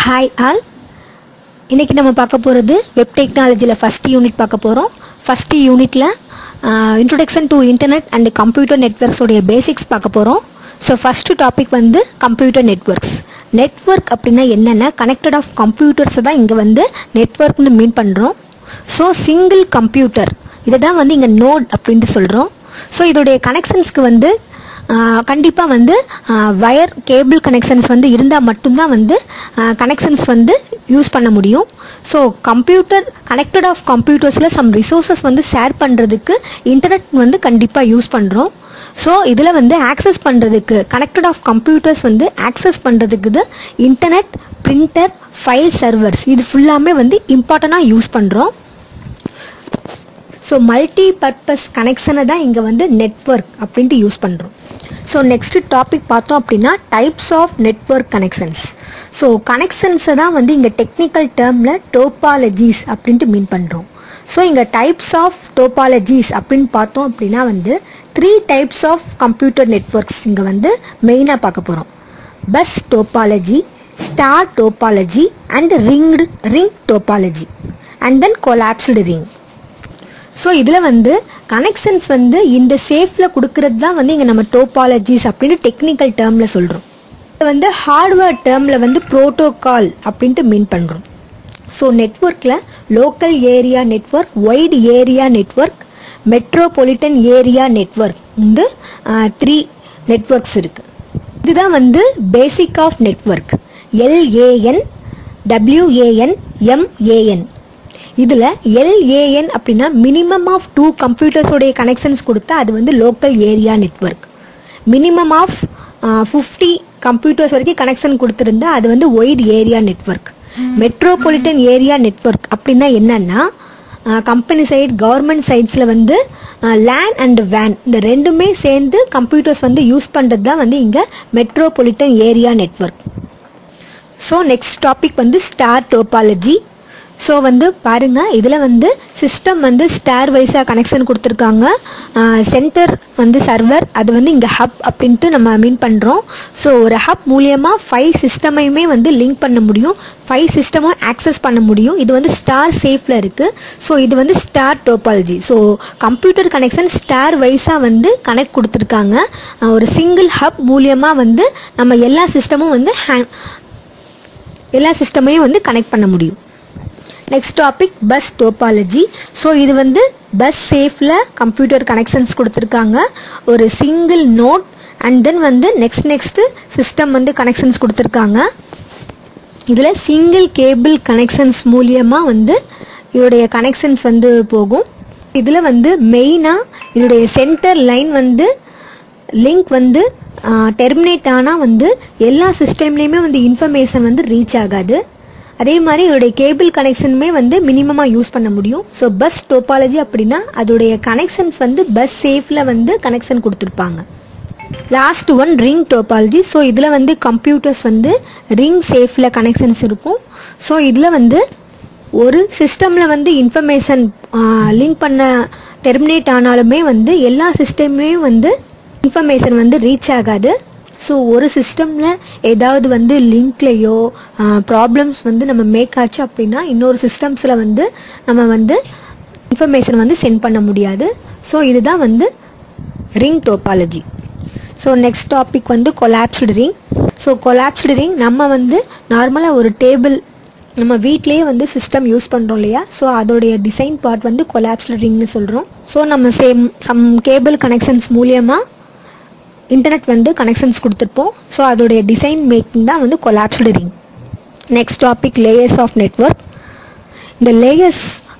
hi all இன்றைக்கி நம்ம பார்க்க போகிறது வெப் டெக்னாலஜியில் ஃபஸ்ட் யூனிட் பார்க்க போகிறோம் ஃபஸ்ட்டு யூனிட்டில் introduction to internet and computer நெட்ஒர்க்ஸோடைய பேசிக்ஸ் பார்க்க போகிறோம் ஸோ ஃபஸ்ட்டு டாபிக் வந்து கம்ப்யூட்டர் நெட்ஒர்க்ஸ் நெட்ஒர்க் அப்படின்னா என்னென்ன கனெக்டட் ஆஃப் கம்ப்யூட்டர்ஸை தான் இங்கே வந்து நெட்ஒர்க்னு மீன் பண்ணுறோம் ஸோ சிங்கிள் கம்ப்யூட்டர் இதை தான் வந்து இங்கே நோட் அப்படின்ட்டு சொல்கிறோம் ஸோ இதோடைய கனெக்ஷன்ஸ்க்கு வந்து கண்டிப்பாக வந்து வயர் கேபிள் கனெக்ஷன்ஸ் வந்து இருந்தால் மட்டும்தான் வந்து கனெக்ஷன்ஸ் வந்து யூஸ் பண்ண முடியும் ஸோ கம்ப்யூட்டர் கனெக்டட் ஆஃப் கம்ப்யூட்டர்ஸில் சம் ரிசோர்ஸஸ் வந்து ஷேர் பண்ணுறதுக்கு இன்டர்நெட் வந்து கண்டிப்பாக யூஸ் பண்ணுறோம் ஸோ இதில் வந்து ஆக்சஸ் பண்ணுறதுக்கு கனெக்டட் ஆஃப் கம்ப்யூட்டர்ஸ் வந்து ஆக்சஸ் பண்ணுறதுக்கு இது இன்டர்நெட் பிரிண்டர் ஃபைல் சர்வர்ஸ் இது ஃபுல்லாமே வந்து இம்பார்ட்டண்ட்டாக யூஸ் பண்ணுறோம் ஸோ மல்டி பர்பஸ் கனெக்ஷனை தான் இங்கே வந்து நெட்ஒர்க் அப்படின்ட்டு யூஸ் பண்ணுறோம் ஸோ நெக்ஸ்ட் டாபிக் பார்த்தோம் அப்படின்னா types of network connections so கனெக்ஷன்ஸை தான் வந்து இங்கே டெக்னிக்கல் டேர்மில் டோபாலஜிஸ் அப்படின்ட்டு மீன் பண்ணுறோம் ஸோ இங்கே டைப்ஸ் ஆஃப் டோபாலஜிஸ் அப்படின்னு பார்த்தோம் அப்படின்னா வந்து three types of computer networks இங்கே வந்து மெயினாக பார்க்க போகிறோம் bus topology star topology and ring ring topology and then collapsed ring so இதில் வந்து கனெக்ஷன்ஸ் வந்து இந்த சேஃபில் கொடுக்கறது தான் வந்து இங்கே நம்ம டோபாலஜிஸ் அப்படின்னு டெக்னிக்கல் டேர்மில் சொல்கிறோம் இது வந்து ஹார்ட்வேர் டேர்மில் வந்து ப்ரோட்டோகால் அப்படின்ட்டு மீன் பண்ணுறோம் ஸோ நெட்ஒர்க்கில் local area network wide area network metropolitan area network வந்து த்ரீ நெட்ஒர்க்ஸ் இருக்குது இதுதான் வந்து basic of network LAN WAN MAN இதில் எல்ஏஎன் அப்படின்னா மினிமம் ஆஃப் டூ கம்ப்யூட்டர்ஸோடைய கனெக்ஷன்ஸ் கொடுத்தா அது வந்து local area network minimum of fifty computers வரைக்கும் கனெக்ஷன் கொடுத்துருந்தா அது வந்து wide area network metropolitan area network அப்படின்னா என்னன்னா கம்பெனி சைட் கவர்மெண்ட் சைட்ஸில் வந்து லேண்ட் அண்ட் வேன் இந்த ரெண்டுமே சேர்ந்து கம்ப்யூட்டர்ஸ் வந்து யூஸ் பண்ணுறது தான் வந்து இங்கே metropolitan area network so next topic வந்து ஸ்டார் டோபாலஜி ஸோ வந்து பாருங்கள் இதில் வந்து சிஸ்டம் வந்து ஸ்டார் வைஸாக கனெக்ஷன் கொடுத்துருக்காங்க சென்டர் வந்து சர்வர் அது வந்து இங்கே ஹப் அப்படின்ட்டு நம்ம மீன் பண்ணுறோம் ஸோ ஒரு ஹப் மூலியமாக ஃபைவ் சிஸ்டமையுமே வந்து லிங்க் பண்ண முடியும் ஃபைவ் சிஸ்டமும் ஆக்சஸ் பண்ண முடியும் இது வந்து ஸ்டார் சேஃபில் இருக்குது ஸோ இது வந்து star topology so computer connection star வைஸாக வந்து கனெக்ட் கொடுத்துருக்காங்க ஒரு சிங்கிள் ஹப் மூலியமாக வந்து நம்ம எல்லா சிஸ்டமும் வந்து ஹே எல்லா சிஸ்டமையும் வந்து கனெக்ட் பண்ண முடியும் next topic bus topology so இது வந்து பஸ் சேஃபில் கம்ப்யூட்டர் கனெக்ஷன்ஸ் கொடுத்துருக்காங்க ஒரு சிங்கிள் நோட் அண்ட் தென் வந்து நெக்ஸ்ட் நெக்ஸ்ட்டு சிஸ்டம் வந்து கனெக்ஷன்ஸ் கொடுத்துருக்காங்க இதில் சிங்கிள் கேபிள் கனெக்ஷன்ஸ் மூலியமாக வந்து இதோடைய கனெக்ஷன்ஸ் வந்து போகும் இதில் வந்து மெயினாக இதோடைய சென்டர் லைன் வந்து லிங்க் வந்து டெர்மினேட் ஆனால் வந்து எல்லா சிஸ்டம்லேயுமே வந்து இன்ஃபர்மேஷன் வந்து ரீச் ஆகாது அதே மாதிரி இதோடைய கேபிள் கனெக்ஷனுமே வந்து மினிமமாக யூஸ் பண்ண முடியும் ஸோ பஸ் டோபாலஜி அப்படின்னா அதோடைய கனெக்ஷன்ஸ் வந்து பஸ் சேஃபில் வந்து கனெக்ஷன் கொடுத்துருப்பாங்க last one ring topology so இதில் வந்து கம்ப்யூட்டர்ஸ் வந்து ரிங் சேஃபில் கனெக்ஷன்ஸ் இருக்கும் ஸோ இதில் வந்து ஒரு சிஸ்டமில் வந்து இன்ஃபர்மேஷன் லிங்க் பண்ண டெர்மினேட் ஆனாலுமே வந்து எல்லா சிஸ்டம்லேயும் வந்து இன்ஃபர்மேஷன் வந்து ரீச் ஆகாது ஸோ ஒரு சிஸ்டமில் ஏதாவது வந்து லிங்க்லேயோ ப்ராப்ளம்ஸ் வந்து நம்ம மேக் ஆச்சு அப்படின்னா இன்னொரு சிஸ்டம்ஸில் வந்து நம்ம வந்து இன்ஃபர்மேஷன் வந்து சென்ட் பண்ண முடியாது ஸோ இதுதான் வந்து ring topology so next topic வந்து collapsed ring so collapsed ring நம்ம வந்து நார்மலாக ஒரு டேபிள் நம்ம வீட்லேயே வந்து சிஸ்டம் யூஸ் பண்ணுறோம் இல்லையா ஸோ அதோடைய டிசைன் பார்ட் வந்து கொலாப்ஸ்டு ரிங்னு சொல்கிறோம் ஸோ நம்ம சேம் சம் கேபிள் கனெக்ஷன்ஸ் மூலியமாக இன்டர்நெட் வந்து கனெக்ஷன்ஸ் கொடுத்துருப்போம் ஸோ அதோடைய டிசைன் மேக்கிங் தான் வந்து collapsed ring next topic layers of network இந்த லேயர்ஸ்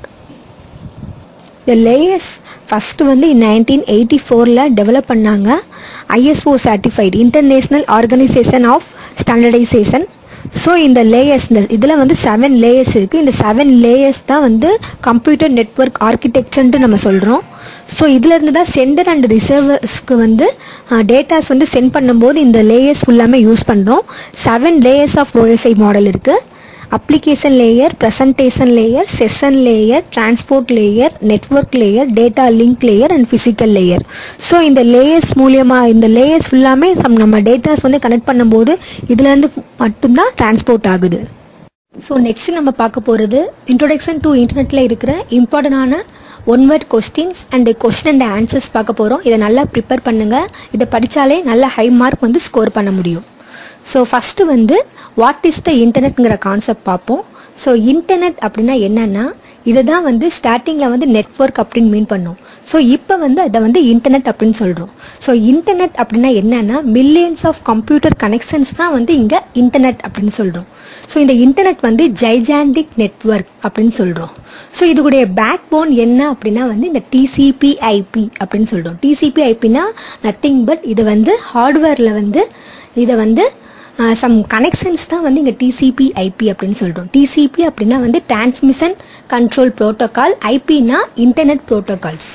இந்த லேயர்ஸ் ஃபஸ்ட்டு வந்து நைன்டீன் எயிட்டி ஃபோரில் டெவலப் பண்ணாங்க ISO certified international organisation of standardisation so இந்த லேயர்ஸ் இந்த இதில் வந்து செவன் லேயர்ஸ் இருக்குது இந்த செவன் லேயர்ஸ் தான் வந்து கம்ப்யூட்டர் நெட்ஒர்க் ஆர்கிடெக்சர்ன்ட்டு நம்ம சொல்கிறோம் ஸோ இதிலேருந்து தான் சென்டர் அண்ட் ரிசர்வர்ஸ்க்கு வந்து டேட்டாஸ் வந்து சென்ட் பண்ணும்போது இந்த லேயர்ஸ் ஃபுல்லாமே யூஸ் பண்ணுறோம் seven layers of OSI model இருக்குது application layer presentation layer session layer transport layer network layer data link layer and physical layer so இந்த லேயர்ஸ் மூலியமாக இந்த லேயர்ஸ் ஃபுல்லாமே சம் நம்ம டேட்டாஸ் வந்து கனெக்ட் பண்ணும்போது இதுலேருந்து மட்டும்தான் டிரான்ஸ்போர்ட் ஆகுது ஸோ நெக்ஸ்ட் நம்ம பார்க்க போகிறது இன்ட்ரோடக்ஷன் டு இன்டர்நெட்டில் இருக்கிற இம்பார்ட்டண்டான one word questions and question and answers பார்க்க போகிறோம் இதை நல்லா ப்ரிப்பேர் பண்ணுங்கள் இதை படித்தாலே நல்ல ஹை மார்க் வந்து ஸ்கோர் பண்ண முடியும் ஸோ ஃபஸ்ட்டு வந்து வாட் இஸ் த இன்டர்நெட்ங்கிற கான்செப்ட் பார்ப்போம் ஸோ இன்டர்நெட் அப்படின்னா என்னென்னா இதை தான் வந்து ஸ்டார்டிங்கில் வந்து நெட்ஒர்க் அப்படின்னு மீன் பண்ணோம் ஸோ இப்போ வந்து அதை வந்து இன்டர்நெட் அப்படின்னு சொல்கிறோம் ஸோ இன்டர்நெட் அப்படின்னா என்னென்னா மில்லியன்ஸ் ஆஃப் கம்ப்யூட்டர் கனெக்ஷன்ஸ் தான் வந்து இங்கே இன்டர்நெட் அப்படின்னு சொல்கிறோம் ஸோ இந்த இன்டர்நெட் வந்து ஜைஜாண்டிக் நெட்ஒர்க் அப்படின்னு சொல்கிறோம் ஸோ இதுடைய பேக் போன் என்ன அப்படின்னா வந்து இந்த டிசிபி ஐபி அப்படின்னு சொல்கிறோம் டிசிபி ஐபினா நத்திங் பட் இது வந்து ஹார்ட்வேரில் வந்து இதை வந்து சம் கனெக்ஷன்ஸ் தான் வந்து இங்கே டிசிபி ஐபி அப்படின்னு சொல்கிறோம் டிசிபி அப்படின்னா வந்து டிரான்ஸ்மிஷன் கண்ட்ரோல் ப்ரோட்டோகால் ஐபினா இன்டர்நெட் ப்ரோட்டோகால்ஸ்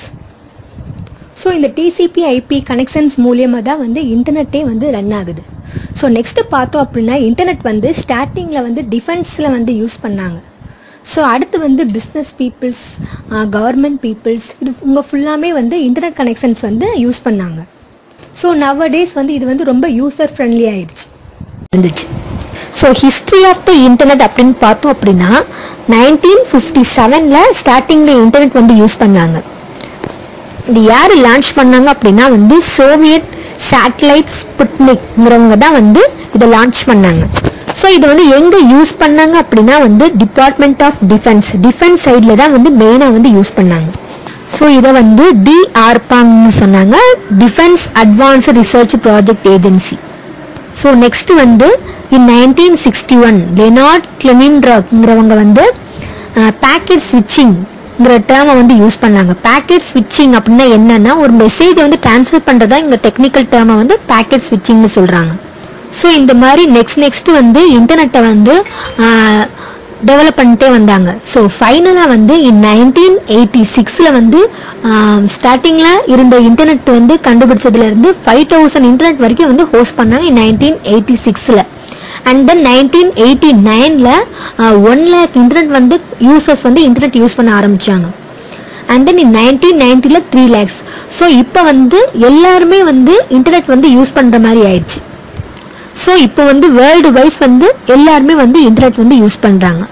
ஸோ இந்த டிசிபி ஐபி கனெக்ஷன்ஸ் மூலியமாக தான் வந்து இன்டர்நெட்டே வந்து ரன் ஆகுது ஸோ நெக்ஸ்ட்டு பார்த்தோம் அப்படின்னா இன்டர்நெட் வந்து ஸ்டார்டிங்கில் வந்து டிஃபென்ஸில் வந்து யூஸ் பண்ணாங்க ஸோ அடுத்து வந்து பிஸ்னஸ் பீப்புள்ஸ் கவர்மெண்ட் பீப்புள்ஸ் இது உங்கள் ஃபுல்லாமே வந்து இன்டர்நெட் கனெக்ஷன்ஸ் வந்து யூஸ் பண்ணாங்க ஸோ நவ டேஸ் வந்து இது வந்து ரொம்ப யூசர் ஃப்ரெண்ட்லி ஆயிடுச்சு இருந்துச்சு so history of the internet அப்படின்னு பார்த்தோம் அப்படின்னா நைன்டீன் ஃபிஃப்டி செவனில் ஸ்டார்டிங்கில் இன்டர்நெட் வந்து யூஸ் பண்ணாங்க இது யார் லான்ச் பண்ணாங்க அப்படின்னா வந்து சோவியட் சேட்டலைட் ஸ்புட்னிக்ங்கிறவங்க தான் வந்து இதை லான்ச் பண்ணாங்க ஸோ இதை வந்து எங்கே யூஸ் பண்ணாங்க அப்படின்னா வந்து டிபார்ட்மெண்ட் ஆஃப் டிஃபென்ஸ் டிஃபென்ஸ் சைடில் தான் வந்து மெயினாக வந்து யூஸ் பண்ணாங்க ஸோ இதை வந்து டிஆர்பாங்னு சொன்னாங்க defence advanced research project agency so next வந்து in nineteen sixty one Leonard கிளெனின்ட்ராக்ங்கிறவங்க வந்து பேக்கெட் ஸ்விட்சிங்ங்கிற டேர்மை வந்து யூஸ் பண்ணாங்க பேக்கெட் ஸ்விட்சிங் அப்படின்னா என்னன்னா ஒரு மெசேஜை வந்து ட்ரான்ஸ்ஃபர் பண்ணுறதா இந்த டெக்னிக்கல் டேர்மை வந்து பேக்கெட் ஸ்விட்சிங்னு சொல்கிறாங்க ஸோ இந்த மாதிரி நெக்ஸ்ட் நெக்ஸ்ட் வந்து இன்டர்நெட்டை வந்து டெவலப் பண்ணிட்டே வந்தாங்க ஸோ ஃபைனலாக வந்து இன் நைன்டீன் எயிட்டி சிக்ஸில் வந்து ஸ்டார்டிங்கில் இருந்த இன்டர்நெட் வந்து கண்டுபிடிச்சதுலேருந்து ஃபைவ் தௌசண்ட் இன்டர்நெட் வரைக்கும் வந்து ஹோஸ்ட் பண்ணாங்க இன் நைன்டீன் எயிட்டி சிக்ஸில் அண்ட் தென் நைன்டீன் எயிட்டி நைனில் ஒன் லேக் இன்டர்நெட் வந்து யூசர்ஸ் வந்து இன்டர்நெட் யூஸ் பண்ண ஆரம்பித்தாங்க அண்ட் தென் இன் நைன்டீன் நைன்ட்டியில் த்ரீ லேக்ஸ் ஸோ இப்போ வந்து எல்லாருமே வந்து இன்டர்நெட் வந்து யூஸ் பண்ணுற மாதிரி ஆயிடுச்சு ஸோ இப்போ வந்து வேர்ல்டு வைஸ் வந்து எல்லாருமே வந்து இன்டர்நெட் வந்து யூஸ் பண்ணுறாங்க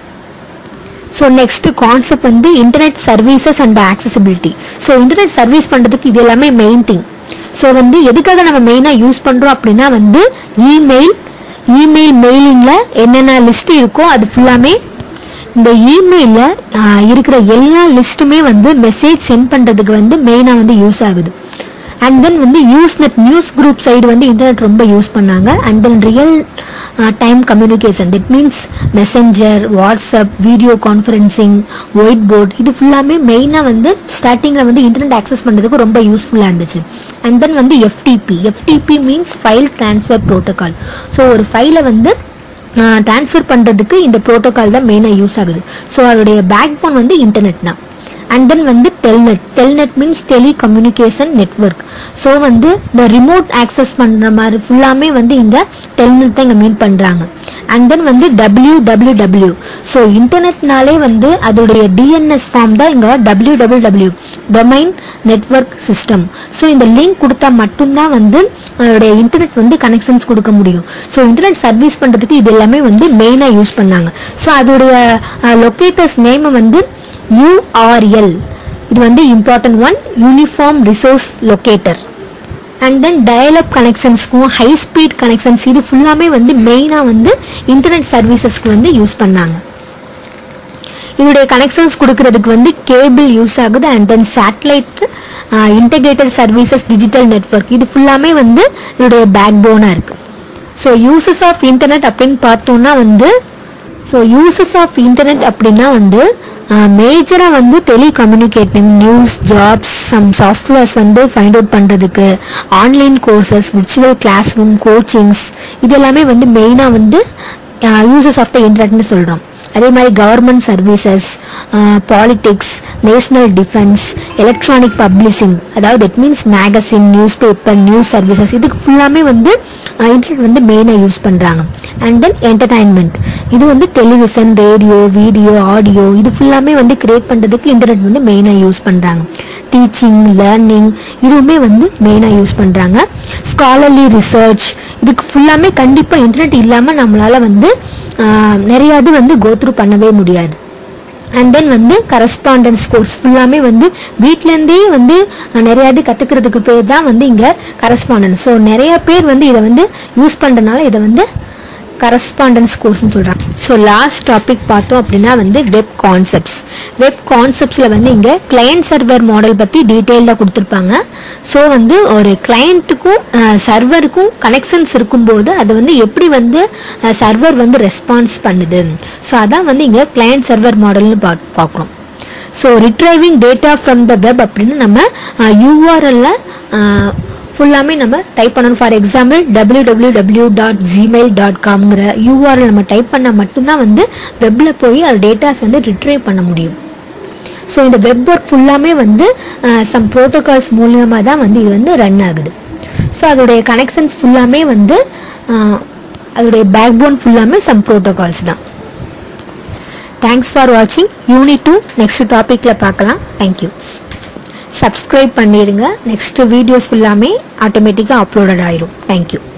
ஸோ நெக்ஸ்ட் கான்செப்ட் வந்து internet services and accessibility so internet service பண்ணுறதுக்கு இது எல்லாமே மெயின் திங் ஸோ வந்து எதுக்காக நம்ம மெயினாக யூஸ் பண்ணுறோம் அப்படின்னா வந்து இமெயில் இமெயில் மெயிலிங்கில் என்னென்ன லிஸ்ட் இருக்கோ அது ஃபுல்லாமே இந்த இமெயிலில் இருக்கிற எல்லா லிஸ்ட்டுமே வந்து மெசேஜ் சென்ட் பண்ணுறதுக்கு வந்து மெயினாக வந்து யூஸ் ஆகுது அண்ட் தென் வந்து Usenet news group side வந்து இன்டர்நெட் ரொம்ப யூஸ் பண்ணாங்க and then real time communication that means messenger WhatsApp video conferencing whiteboard இது ஃபுல்லாமே மெயினாக வந்து ஸ்டார்டிங்கில் வந்து இன்டர்நெட் ஆக்சஸ் பண்ணுறதுக்கு ரொம்ப யூஸ்ஃபுல்லாக இருந்துச்சு அண்ட் தென் வந்து FTP FTP means file transfer protocol so ஒரு ஃபைலை வந்து ட்ரான்ஸ்ஃபர் பண்ணுறதுக்கு இந்த ப்ரோட்டோகால் தான் மெயினாக யூஸ் ஆகுது ஸோ அதோடைய பேக் போன் வந்து இன்டர்நெட் தான் அண்ட் தென் வந்து Telnet Telnet means telecommunication network so வந்து இந்த ரிமோட் ஆக்சஸ் பண்ணுற மாதிரி ஃபுல்லாமே வந்து இங்கே டெல்நெட் தான் இங்கே மீன் பண்ணுறாங்க அண்ட் தென் வந்து டபிள்யூ டபிள்யூ டபிள்யூ ஸோ இன்டர்நெட்னாலே வந்து அதோடைய டிஎன்எஸ் ஃபார்ம் தான் இங்கே W W W domain network system so இந்த லிங்க் கொடுத்தா மட்டும்தான் வந்து அதோடைய இன்டர்நெட் வந்து கனெக்ஷன்ஸ் கொடுக்க முடியும் ஸோ இன்டர்நெட் சர்வீஸ் பண்ணுறதுக்கு இது எல்லாமே வந்து மெயினாக யூஸ் பண்ணாங்க ஸோ அதோடைய லொக்கேட்டர்ஸ் நேமை வந்து யூஆர்எல் இது வந்து important one uniform resource locator and then dial up கனெக்ஷன்ஸ்க்கும் ஹை ஸ்பீட் கனெக்ஷன்ஸ் இது ஃபுல்லாமே வந்து மெயினாக வந்து இன்டர்நெட் சர்வீசஸ்க்கு வந்து யூஸ் பண்ணாங்க இதோடைய கனெக்ஷன்ஸ் கொடுக்கறதுக்கு வந்து கேபிள் யூஸ் ஆகுது and then satellite integrated services digital network இது ஃபுல்லாமே வந்து இதோடைய பேக் போனாக இருக்குது ஸோ யூசஸ் ஆஃப் இன்டர்நெட் அப்படின்னு பார்த்தோம்னா வந்து ஸோ யூசஸ் ஆஃப் இன்டர்நெட் அப்படின்னா வந்து மேஜராக வந்து telecommunicating news jobs some softwares வந்து ஃபைண்ட் அவுட் பண்ணுறதுக்கு online courses virtual classroom coachings இது எல்லாமே வந்து மெயினாக வந்து யூசஸ் ஆஃப் த இன்டர்நெட்னு சொல்கிறோம் அதே மாதிரி government services politics national defence electronic publishing அதாவது that means magazine newspaper news services இதுக்கு ஃபுல்லாமே வந்து இன்டர்நெட் வந்து மெயினாக யூஸ் பண்ணுறாங்க அண்ட் தென் என்டர்டைன்மெண்ட் இது வந்து டெலிவிஷன் ரேடியோ வீடியோ ஆடியோ இது ஃபுல்லாமே வந்து கிரியேட் பண்ணுறதுக்கு இன்டர்நெட் வந்து மெயினாக யூஸ் பண்ணுறாங்க டீச்சிங் லேர்னிங் இதுவுமே வந்து மெயினாக யூஸ் பண்ணுறாங்க ஸ்காலர்லி ரிசர்ச் இதுக்கு ஃபுல்லாமே கண்டிப்பாக இன்டர்நெட் இல்லாமல் நம்மளால் வந்து ஆஹ், நிறைய இது வந்து கோத்ரூ பண்ணவே முடியாது அண்ட் தென் வந்து கரஸ்பாண்டன்ஸ் கோர்ஸ் ஃபுல்லாமே வந்து வீட்டிலேருந்தே வந்து அஹ், நிறைய இது கற்றுக்கிறதுக்கு பேர் தான் வந்து இங்கே கரஸ்பாண்டன்ஸ் ஸோ நிறைய பேர் வந்து இதை வந்து யூஸ் பண்ணுறதுனால இதை வந்து கரஸ்பாண்டன்ஸ் கோர்ஸ்னு சொல்கிறாங்க ஸோ லாஸ்ட் டாபிக் பார்த்தோம் அப்படின்னா வந்து வெப் கான்செப்ட்ஸ் வெப் கான்செப்ட்ஸில் வந்து இங்கே கிளையண்ட் சர்வர் மாடல் பற்றி டீட்டெயிலாக கொடுத்துருப்பாங்க ஸோ வந்து ஒரு கிளையண்ட்டுக்கும் சர்வருக்கும் கனெக்ஷன்ஸ் இருக்கும்போது அதை வந்து எப்படி வந்து சர்வர் வந்து ரெஸ்பான்ஸ் பண்ணுது ஸோ அதான் வந்து இங்கே கிளையண்ட் சர்வர் மாடல்னு பா பார்க்குறோம் so retrieving data from the web அப்படின்னு நம்ம யூஆர்எல்ல ஃபுல்லாமே நம்ம டைப் பண்ணணும் for example W W W dot Gmail dot காம்ங்கிற யூஆர்எல் நம்ம டைப் பண்ணால் மட்டும்தான் வந்து வெப்பில் போய் அது டேட்டாஸ் வந்து ரிட்ரைவ் பண்ண முடியும் ஸோ இந்த வெப் ஒர்க் ஃபுல்லாமே வந்து சம் ப்ரோட்டோகால்ஸ் மூலியமாக தான் வந்து இது வந்து ரன் ஆகுது ஸோ அதோடைய கனெக்ஷன்ஸ் ஃபுல்லாமே வந்து அஹ், அதோடைய பேக் போன் ஃபுல்லாமே சம் ப்ரோட்டோகால்ஸ் தான் தேங்க்ஸ் ஃபார் வாட்சிங் யூனிட் டூ நெக்ஸ்ட் டாப்பிக்கில் பார்க்கலாம் தேங்க்யூ சப்ஸ்கிரைப் பண்ணிடுங்க நெக்ஸ்ட் வீடியோஸ் ஃபுல்லாமே ஆட்டோமேட்டிக்காக அப்லோடட் ஆயிரும் தேங்க்யூ